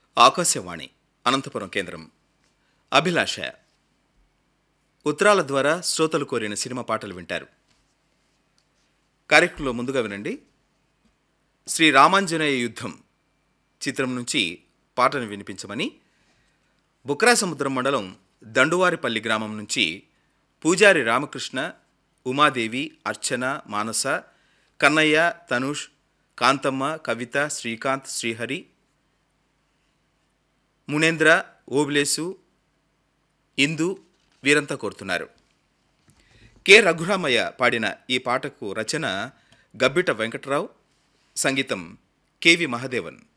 ఆకాశవాణి అనంతపురం కేంద్రం అభిలాష ఉత్తరాల ద్వారా శ్రోతలు కోరిన సినిమా పాటలు వింటారు కార్యక్రమంలో ముందుగా వినండి శ్రీ రామాంజనేయ యుద్ధం చిత్రం నుంచి పాటను వినిపించమని బుక్రాసముద్రం మండలం దండువారిపల్లి గ్రామం నుంచి పూజారి రామకృష్ణ ఉమాదేవి అర్చన మానస కన్నయ్య తనుష్ కాంతమ్మ కవిత శ్రీకాంత్ శ్రీహరి మునేంద్ర ఓబిలేసు ఇందు వీరంతా కోరుతున్నారు కె రఘురామయ్య పాడిన ఈ పాటకు రచన గబ్బిట వెంకట్రావు సంగీతం కెవి మహదేవన్